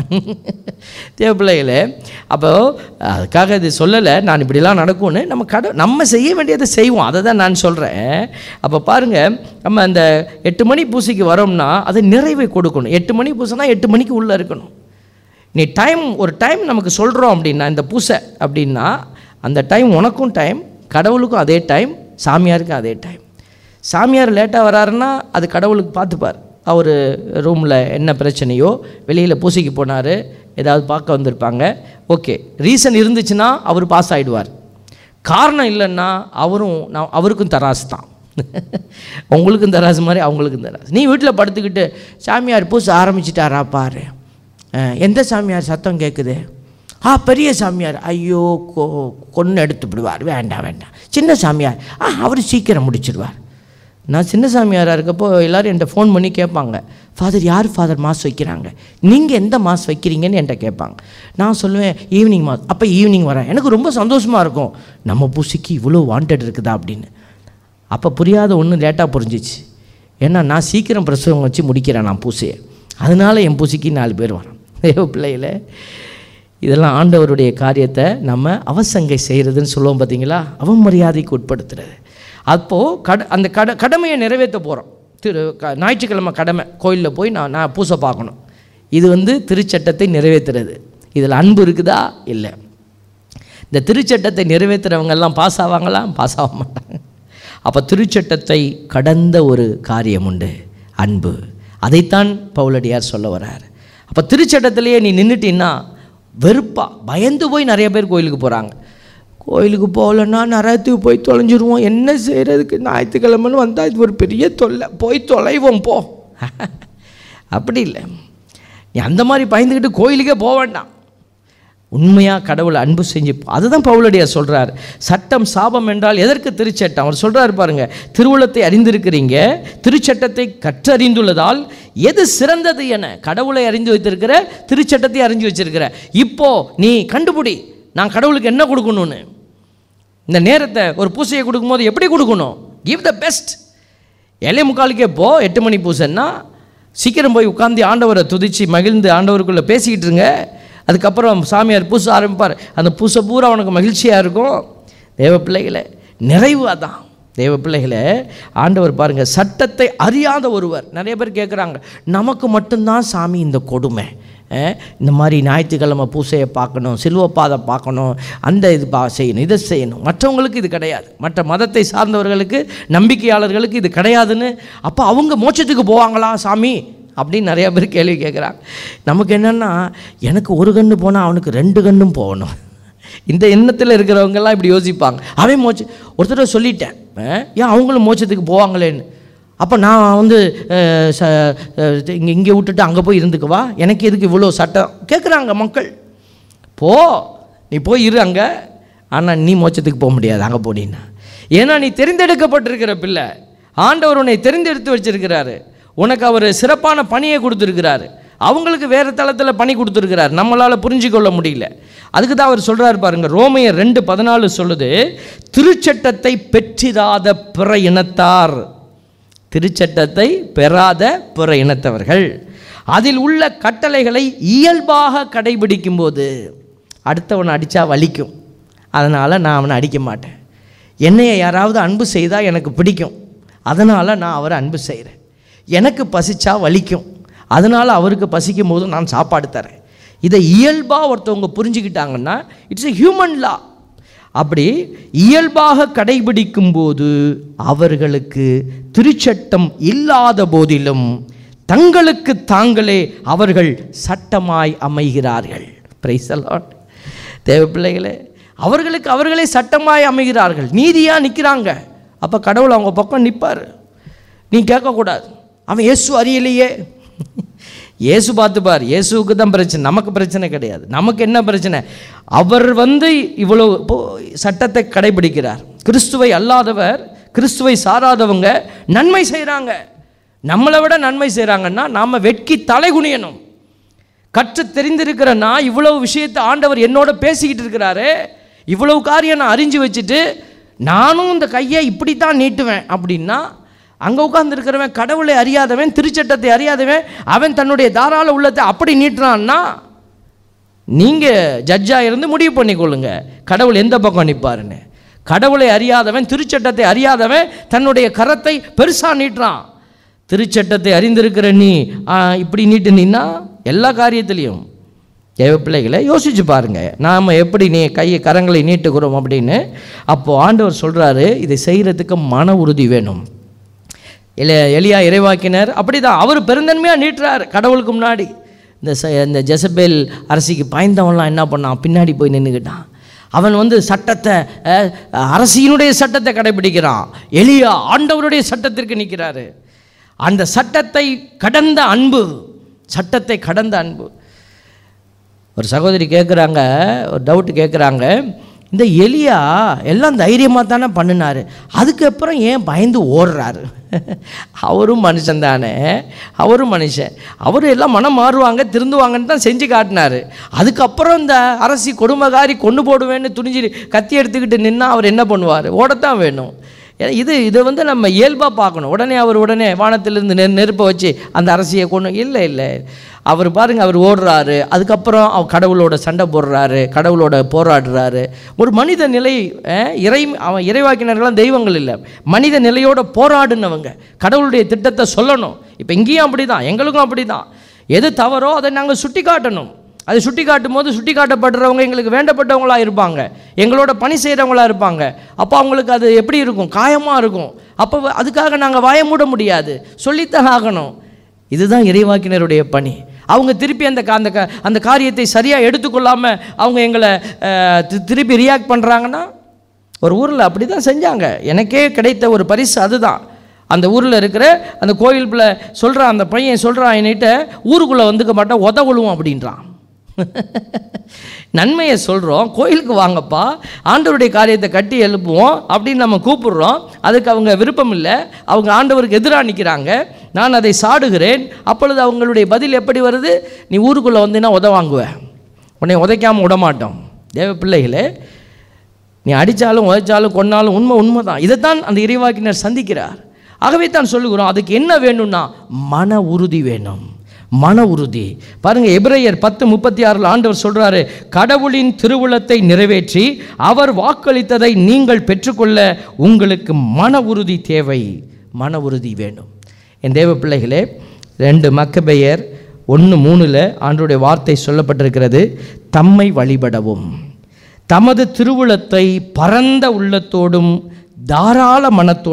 தேவ பிள்ளைகளே அப்போ அதுக்காக இது சொல்லலை நான் இப்படிலாம் நடக்கும்னு நம்ம கட நம்ம செய்ய வேண்டியதை செய்வோம் அதை தான் நான் சொல்கிறேன் அப்போ பாருங்கள் நம்ம அந்த எட்டு மணி பூசைக்கு வரோம்னா அது நிறைவை கொடுக்கணும் எட்டு மணி பூசைனா எட்டு மணிக்கு உள்ளே இருக்கணும் நீ டைம் ஒரு டைம் நமக்கு சொல்கிறோம் அப்படின்னா இந்த பூசை அப்படின்னா அந்த டைம் உனக்கும் டைம் கடவுளுக்கும் அதே டைம் சாமியாருக்கும் அதே டைம் சாமியார் லேட்டாக வராருன்னா அது கடவுளுக்கு பார்த்துப்பார் அவர் ரூமில் என்ன பிரச்சனையோ வெளியில் பூசைக்கு போனார் ஏதாவது பார்க்க வந்திருப்பாங்க ஓகே ரீசன் இருந்துச்சுன்னா அவர் பாஸ் ஆகிடுவார் காரணம் இல்லைன்னா அவரும் நான் அவருக்கும் தராசு தான் உங்களுக்கும் தராசு மாதிரி அவங்களுக்கும் தராசு நீ வீட்டில் படுத்துக்கிட்டு சாமியார் பூசை ஆரம்பிச்சிட்டாரா பாரு அஹ், எந்த சாமியார் சத்தம் கேட்குது ஆ பெரிய சாமியார் ஐயோ கொ கொன்று எடுத்து விடுவார் வேண்டாம் வேண்டாம் சின்ன சாமியார் ஆ அவர் சீக்கிரம் முடிச்சிடுவார் நான் சின்ன சாமியாராக இருக்கப்போ எல்லோரும் என்கிட்ட ஃபோன் பண்ணி கேட்பாங்க ஃபாதர் யார் ஃபாதர் மாஸ் வைக்கிறாங்க நீங்கள் எந்த மாஸ் வைக்கிறீங்கன்னு என்கிட்ட கேட்பாங்க நான் சொல்லுவேன் ஈவினிங் மாஸ் அப்போ ஈவினிங் வரேன் எனக்கு ரொம்ப சந்தோஷமாக இருக்கும் நம்ம பூசிக்கு இவ்வளோ வாண்டட் இருக்குதா அப்படின்னு அப்போ புரியாத ஒன்று லேட்டாக புரிஞ்சிச்சு ஏன்னா நான் சீக்கிரம் பிரசவம் வச்சு முடிக்கிறேன் நான் பூசையை அதனால என் பூசைக்கு நாலு பேர் வரோம் தேவ பிள்ளையில இதெல்லாம் ஆண்டவருடைய காரியத்தை நம்ம அவசங்கை செய்கிறதுன்னு சொல்லுவோம் பார்த்தீங்களா அவமரியாதைக்கு உட்படுத்துறது அப்போது கட அந்த கட கடமையை நிறைவேற்ற போகிறோம் திரு க ஞாயிற்றுக்கிழமை கடமை கோயிலில் போய் நான் நான் பூசை பார்க்கணும் இது வந்து திருச்சட்டத்தை நிறைவேற்றுறது இதில் அன்பு இருக்குதா இல்லை இந்த திருச்சட்டத்தை நிறைவேற்றுறவங்கெல்லாம் பாஸ் ஆவாங்களா பாஸ் ஆக மாட்டாங்க அப்போ திருச்சட்டத்தை கடந்த ஒரு காரியம் உண்டு அன்பு அதைத்தான் பவுலடியார் சொல்ல வர்றார் அப்போ திருச்சட்டத்திலேயே நீ நின்றுட்டீன்னா வெறுப்பா பயந்து போய் நிறைய பேர் கோயிலுக்கு போகிறாங்க கோயிலுக்கு போகலன்னா நரகத்துக்கு போய் தொலைஞ்சிருவோம் என்ன செய்கிறதுக்கு ஞாயிற்றுக்கிழமைன்னு வந்தால் இது ஒரு பெரிய தொல்லை போய் தொலைவோம் போ அப்படி இல்லை நீ அந்த மாதிரி பயந்துக்கிட்டு கோயிலுக்கே போக வேண்டாம் உண்மையாக கடவுள் அன்பு செஞ்சு அதுதான் பவுலடியார் சொல்கிறார் சட்டம் சாபம் என்றால் எதற்கு திருச்சட்டம் அவர் சொல்கிறார் பாருங்க திருவுளத்தை அறிந்திருக்கிறீங்க திருச்சட்டத்தை கற்றறிந்துள்ளதால் எது சிறந்தது என கடவுளை அறிந்து வைத்திருக்கிற திருச்சட்டத்தை அறிஞ்சு வச்சிருக்கிற இப்போ நீ கண்டுபிடி நான் கடவுளுக்கு என்ன கொடுக்கணும்னு இந்த நேரத்தை ஒரு பூசையை கொடுக்கும்போது எப்படி கொடுக்கணும் கிவ் த பெஸ்ட் ஏழை முக்காலுக்கே போ எட்டு மணி பூசைன்னா சீக்கிரம் போய் உட்காந்து ஆண்டவரை துதிச்சு மகிழ்ந்து ஆண்டவருக்குள்ளே பேசிக்கிட்டு இருங்க அதுக்கப்புறம் சாமியார் பூசை ஆரம்பிப்பார் அந்த பூசை பூரா உனக்கு மகிழ்ச்சியாக இருக்கும் தேவ பிள்ளைகளே நிறைவு அதான் தேவ பிள்ளைகளே ஆண்டவர் பாருங்கள் சட்டத்தை அறியாத ஒருவர் நிறைய பேர் கேட்குறாங்க நமக்கு மட்டும்தான் சாமி இந்த கொடுமை அஹ், இந்த மாதிரி ஞாயிற்றுக்கிழமை பூசையை பார்க்கணும் சிலுவப்பாதை பார்க்கணும் அந்த இது பா செய்யணும் இதை செய்யணும் மற்றவங்களுக்கு இது கிடையாது மற்ற மதத்தை சார்ந்தவர்களுக்கு நம்பிக்கையாளர்களுக்கு இது கிடையாதுன்னு அப்போ அவங்க மோட்சத்துக்கு போவாங்களா சாமி அப்படின்னு நிறையா பேர் கேள்வி கேட்குறாங்க நமக்கு என்னென்னா எனக்கு ஒரு கண்ணு போனால் அவனுக்கு ரெண்டு கண்ணும் போகணும் இந்த எண்ணத்தில் இருக்கிறவங்கெல்லாம் இப்படி யோசிப்பாங்க அவன் மோச்சு ஒருத்தர் சொல்லிட்டேன் அஹ், ஏன் அவங்களும் மோட்சத்துக்கு போவாங்களேன்னு அப்போ நான் வந்து அஹ், ச இங்கே இங்கே விட்டுட்டு அங்கே போய் இருந்துக்குவா எனக்கு எதுக்கு இவ்வளோ சட்டம் கேட்குறாங்க மக்கள் போ நீ போய் இரு அங்கே ஆனால் நீ மோட்சத்துக்கு போக முடியாது அங்கே போனீன்னா ஏன்னா நீ தெரிந்தெடுக்கப்பட்டிருக்கிற பிள்ளை ஆண்டவர் உன்னை தெரிந்தெடுத்து வச்சிருக்கிறாரு உனக்கு அவர் சிறப்பான பணியை கொடுத்துருக்கிறாரு அவங்களுக்கு வேறு தளத்தில் பணி கொடுத்துருக்கிறார் நம்மளால் புரிஞ்சு கொள்ள முடியல அதுக்கு தான் அவர் சொல்கிறார் பாருங்க ரோமையர் ரெண்டு பதினாலு சொல்லுது திருச்சட்டத்தை பெற்றிராத பிற இனத்தார் திருச்சட்டத்தை பெறாத பிற இனத்தவர்கள் அதில் உள்ள கட்டளைகளை இயல்பாக கடைபிடிக்கும் போது அடுத்தவனை அடித்தா வலிக்கும் அதனால் நான் அவனை அடிக்க மாட்டேன் என்னைய யாராவது அன்பு செய்தால் எனக்கு பிடிக்கும் அதனால் நான் அவரை அன்பு செய்கிறேன் எனக்கு பசிச்சா வலிக்கும் அதனால் அவருக்கு பசிக்கும் போது நான் சாப்பாடு தரேன் இதை இயல்பாக ஒருத்தவங்க புரிஞ்சுக்கிட்டாங்கன்னா இட்ஸ் எ ஹியூமன் லா அப்படி இயல்பாக கடைபிடிக்கும் போது அவர்களுக்கு திருச்சட்டம் இல்லாத போதிலும் தங்களுக்கு தாங்களே அவர்கள் சட்டமாய் அமைகிறார்கள் பிரைசலாட் தேவ பிள்ளைகளே அவர்களுக்கு அவர்களே சட்டமாய் அமைகிறார்கள் நீதியாக நிற்கிறாங்க அப்போ கடவுள் அவங்க பக்கம் நிற்பார் நீ கேட்கக்கூடாது அவன் இயேசு அறியலையே இயேசு பார்த்துப்பார் இயேசுவுக்கு தான் பிரச்சனை நமக்கு பிரச்சனை கிடையாது நமக்கு என்ன பிரச்சனை அவர் வந்து இவ்வளோ இப்போ சட்டத்தை கடைபிடிக்கிறார் கிறிஸ்துவை அல்லாதவர் கிறிஸ்துவை சாராதவங்க நன்மை செய்கிறாங்க நம்மளை விட நன்மை செய்கிறாங்கன்னா நாம் வெட்கி தலை குனியணும் கற்று தெரிந்திருக்கிற நான் இவ்வளவு விஷயத்தை ஆண்டவர் என்னோட பேசிக்கிட்டு இருக்கிறாரு இவ்வளவு காரியம் நான் அறிஞ்சு வச்சுட்டு நானும் இந்த கையை இப்படி தான் நீட்டுவேன் அப்படின்னா அங்கே உட்கார்ந்துருக்கிறவன் கடவுளை அறியாதவன் திருச்சட்டத்தை அறியாதவன் அவன் தன்னுடைய தாராள உள்ளத்தை அப்படி நீட்டுறான்னா நீங்கள் ஜட்ஜாக இருந்து முடிவு பண்ணிக்கொள்ளுங்க கடவுள் எந்த பக்கம் நிற்பாருன்னு கடவுளை அறியாதவன் திருச்சட்டத்தை அறியாதவன் தன்னுடைய கரத்தை பெருசாக நீட்டுறான் திருச்சட்டத்தை அறிந்திருக்கிற நீ ஆ, இப்படி நீட்டுனீன்னா எல்லா காரியத்திலையும் தேவ பிள்ளைகளை யோசிச்சு பாருங்க நாம் எப்படி நீ கையை கரங்களை நீட்டுக்கிறோம் அப்படின்னு அப்போது ஆண்டவர் சொல்கிறாரு இதை செய்கிறதுக்கு மன உறுதி வேணும் இல்லை எலியா இறைவாக்கினர் அப்படி தான் அவர் பெருந்தன்மையாக நீட்டுறார் கடவுளுக்கு முன்னாடி இந்த ச இந்த ஜெசபேல் அரசிக்கு பாய்ந்தவன்லாம் என்ன பண்ணான் பின்னாடி போய் நின்றுக்கிட்டான் அவன் வந்து சட்டத்தை அஹ், அரசியினுடைய சட்டத்தை கடைபிடிக்கிறான் எலியா ஆண்டவருடைய சட்டத்திற்கு நிற்கிறாரு அந்த சட்டத்தை கடந்த அன்பு சட்டத்தை கடந்த அன்பு ஒரு சகோதரி கேட்குறாங்க ஒரு டவுட் கேட்குறாங்க இந்த எலியா எல்லாம் தைரியமாக தானே பண்ணினாரு அதுக்கப்புறம் ஏன் பயந்து ஓடுறாரு அவரும் மனுஷன் தானே அவரும் மனுஷன் அவரும் எல்லாம் மனம் மாறுவாங்க திருந்துவாங்கன்னு தான் செஞ்சு காட்டினாரு அதுக்கப்புறம் இந்த அரசி கொடுமைகாரி கொண்டு போடுவேன்னு துணிஞ்சு கத்தி எடுத்துக்கிட்டு நின்னா அவர் என்ன பண்ணுவார் ஓடத்தான் வேணும் ஏன்னா இது இதை வந்து நம்ம இயல்பாக பார்க்கணும் உடனே அவர் உடனே வானத்திலிருந்து நெ நெருப்பை வச்சு அந்த அரசியை கொண்டு இல்லை இல்லை அவர் பாருங்க அவர் ஓடுறாரு அதுக்கப்புறம் அவர் கடவுளோட சண்டை போடுறாரு கடவுளோட போராடுறாரு ஒரு மனித நிலை அஹ், இறை அவன் இறைவாக்கினர்கள்லாம் தெய்வங்கள் இல்லை மனித நிலையோட போராடுனவங்க கடவுளுடைய திட்டத்தை சொல்லணும் இப்போ இங்கேயும் அப்படி தான் எங்களுக்கும் அப்படி தான் எது தவறோ அதை நாங்கள் சுட்டி காட்டணும் அதை சுட்டி காட்டும் போது சுட்டி காட்டப்படுறவங்க எங்களுக்கு வேண்டப்பட்டவங்களா இருப்பாங்க எங்களோட பணி செய்கிறவங்களா இருப்பாங்க அப்போ அவங்களுக்கு அது எப்படி இருக்கும் காயமாக இருக்கும் அப்போ வ- அதுக்காக நாங்கள் வாய மூட முடியாது சொல்லித்தான் ஆகணும் இதுதான் இறைவாக்கினருடைய பணி அவங்க திருப்பி அந்த கா- அந்த கா- அந்த காரியத்தை சரியாக எடுத்துக்கொள்ளாமல் அவங்க எங்களை அஹ், தி- திருப்பி ரியாக்ட் பண்ணுறாங்கன்னா ஒரு ஊரில் அப்படி தான் செஞ்சாங்க எனக்கே கிடைத்த ஒரு பரிசு அதுதான் அந்த ஊரில் இருக்கிற அந்த கோயிலுக்குள்ள சொல்கிறான் அந்த பையன் சொல்கிறான் என்கிட்ட ஊருக்குள்ளே வந்துக்க மாட்டேன் உதவுழுவோம் அப்படின்றான் நன்மையை சொல்கிறோம் கோயிலுக்கு வாங்கப்பா ஆண்டவருடைய காரியத்தை கட்டி எழுப்புவோம் அப்படின்னு நம்ம கூப்பிடுறோம் அதுக்கு அவங்க விருப்பம் இல்லை அவங்க ஆண்டவருக்கு எதிராக நிற்கிறாங்க நான் அதை சாடுகிறேன் அப்பொழுது அவங்களுடைய பதில் எப்படி வருது நீ ஊருக்குள்ளே வந்தீங்கன்னா உத வாங்குவேன் உன்னை உதைக்காமல் விட மாட்டோம் தேவ பிள்ளைகளே நீ அடித்தாலும் உதைச்சாலும் கொன்னாலும் உண்மை உண்மை தான் இதைத்தான் அந்த இறைவாக்கினர் சந்திக்கிறார் ஆகவே தான் சொல்லுகிறோம் அதுக்கு என்ன வேணும்னா மன உறுதி வேணும் மன உறுதி பாருங்க எபிரேயர் பத்து முப்பத்தி ஆறில் ஆண்டவர் சொல்றாரு கடவுளின் திருவுளத்தை நிறைவேற்றி அவர் வாக்களித்ததை நீங்கள் பெற்றுக்கொள்ள உங்களுக்கு மன உறுதி தேவை மன உறுதி வேணும் என் தேவ பிள்ளைகளே ரெண்டு மக்கபெயர் ஒன்று மூணில் ஆண்டவருடைய வார்த்தை சொல்லப்பட்டிருக்கிறது தம்மை வழிபடவும் தமது திருவுளத்தை பரந்த உள்ளத்தோடும் தாராள மனத்தோடும்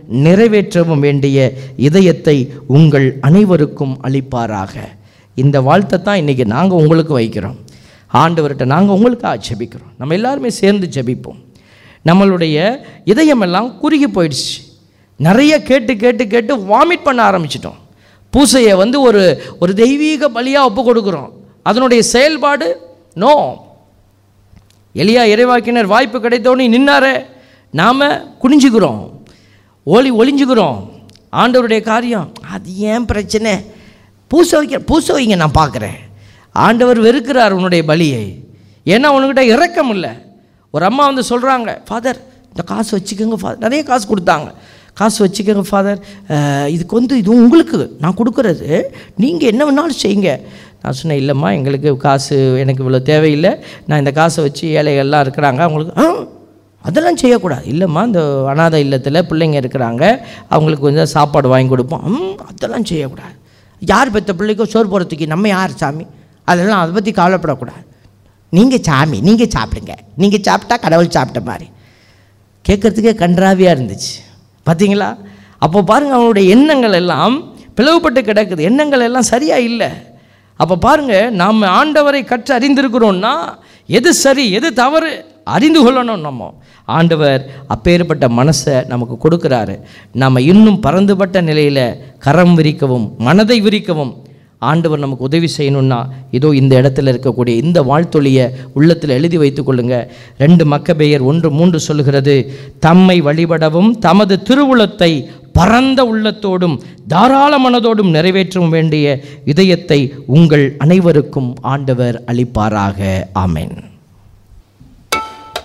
நிறைவேற்றவும் வேண்டிய இதயத்தை உங்கள் அனைவருக்கும் அளிப்பாராக இந்த வாழ்த்தை தான் இன்றைக்கி நாங்கள் உங்களுக்கு வைக்கிறோம் ஆண்டவர்கிட்ட நாங்கள் உங்களுக்காக ஜெபிக்கிறோம் நம்ம எல்லாருமே சேர்ந்து ஜெபிப்போம் நம்மளுடைய இதயமெல்லாம் குறுகி போயிடுச்சு நிறைய கேட்டு கேட்டு கேட்டு வாமிட் பண்ண ஆரம்பிச்சிட்டோம் பூசையை வந்து ஒரு ஒரு தெய்வீக பலியாக ஒப்பு கொடுக்குறோம் அதனுடைய செயல்பாடு நோ எலியா இறைவாக்கினர் வாய்ப்பு கிடைத்தோன்னு நின்னாரே நாம் குனிஞ்சுக்கிறோம் ஒளி ஒளிஞ்சுக்கிறோம் ஆண்டவருடைய காரியம் அது ஏன் பிரச்சனை பூசை வைக்க பூசை வைங்க நான் பார்க்குறேன் ஆண்டவர் வெறுக்கிறார் உன்னுடைய பலியை ஏன்னா உனக்கிட்ட இறக்கம் இல்லை ஒரு அம்மா வந்து சொல்கிறாங்க ஃபாதர் இந்த காசு வச்சுக்கோங்க ஃபாதர் நிறைய காசு கொடுத்தாங்க காசு வச்சுக்கோங்க ஃபாதர் இதுக்கு வந்து இது உங்களுக்கு நான் கொடுக்குறது நீங்கள் என்ன வேணாலும் செய்யுங்க நான் சொன்னேன் இல்லைம்மா எங்களுக்கு காசு எனக்கு இவ்வளோ தேவையில்லை நான் இந்த காசை வச்சு ஏழைகள்லாம் இருக்கிறாங்க அவங்களுக்கு ஆ அதெல்லாம் செய்யக்கூடாது இல்லைம்மா இந்த அனாதை இல்லத்தில் பிள்ளைங்க இருக்கிறாங்க அவங்களுக்கு கொஞ்சம் சாப்பாடு வாங்கி கொடுப்போம் ம், அதெல்லாம் செய்யக்கூடாது யார் பெற்ற பிள்ளைக்கோ சோறு போகிறதுக்கு நம்ம யார் சாமி அதெல்லாம் அதை பற்றி கவலைப்படக்கூடாது நீங்கள் சாமி நீங்கள் சாப்பிடுங்க நீங்கள் சாப்பிட்டா கடவுள் சாப்பிட்ட மாதிரி கேட்குறதுக்கே கன்றாவியாக இருந்துச்சு பார்த்தீங்களா அப்போ பாருங்கள் அவனுடைய எண்ணங்கள் எல்லாம் பிளவுபட்டு கிடக்குது எண்ணங்கள் எல்லாம் சரியாக இல்லை அப்போ பாருங்கள் நாம் ஆண்டவரை கற்று அறிந்திருக்கிறோம்னா எது சரி எது தவறு அறிந்து கொள்ளணும் நம்ம ஆண்டவர் அப்பேற்பட்ட மனசை நமக்கு கொடுக்குறாரு நம்ம இன்னும் பறந்துபட்ட நிலையில் கரம் விரிக்கவும் மனதை விரிக்கவும் ஆண்டவர் நமக்கு உதவி செய்யணும்னா இதோ இந்த இடத்துல இருக்கக்கூடிய இந்த வாழ்த்தொழியை உள்ளத்தில் எழுதி வைத்துக் கொள்ளுங்க ரெண்டு மக்கபெயர் ஒன்று மூன்று சொல்லுகிறது தம்மை வழிபடவும் தமது திருவுளத்தை பரந்த உள்ளத்தோடும் தாராள மனதோடும் நிறைவேற்றவும் வேண்டிய இதயத்தை உங்கள் அனைவருக்கும் ஆண்டவர் அளிப்பாராக ஆமென்